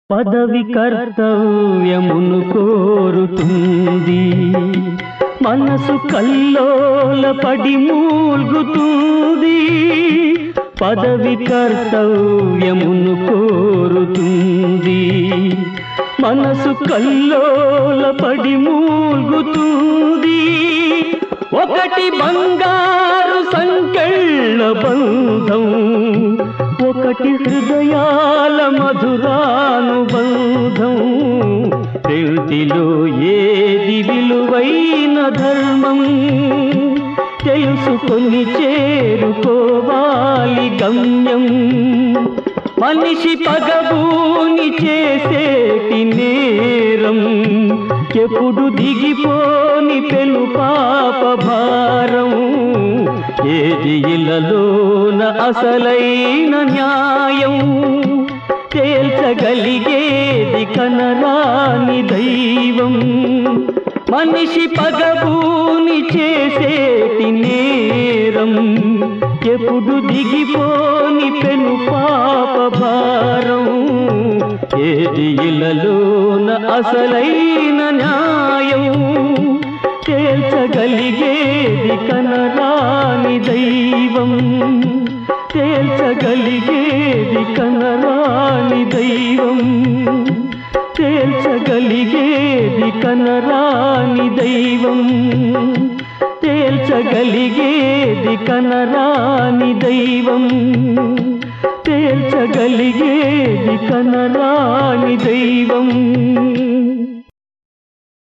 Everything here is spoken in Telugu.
పదవి కర్తవ్యమును కోరుతుంది మనసు కల్లోల పడి మూల్గుతుంది పదవి కర్తవ్యమును కోరుతుంది మనసు కల్లోల పడి మూల్గుతుంది ఒకటి బంగారు సంకెళ్ళ బంధం ఒకటి హృదయాల మధురానుబంధం తెలుతిలో ఏది విలువైన ధర్మం తెలుసుకొని చేరుకోవాలి గమ్యం మనిషి పగబూని చేసేటి నేరం ఎప్పుడు దిగిపోని పెను పాప భారం ఏది ఇలలోన అసలైన న్యాయం తేల్చగలిగేది కనరాని దైవం మనిషి పగబూని చేసేటి నేరం ఎప్పుడు దిగిపోని పెను పాప భారం ఏది ఇలలోన అసలైన న్యాయం తేల్చగలిగేది కనరాని దైవం తేల్చగలిగేది కనరాని దైవం తేల్చగలిగేది కనరాని దైవం తేల్చగలిగేది కనరాని దైవం తేల్చగలిగేది కనరాని దైవం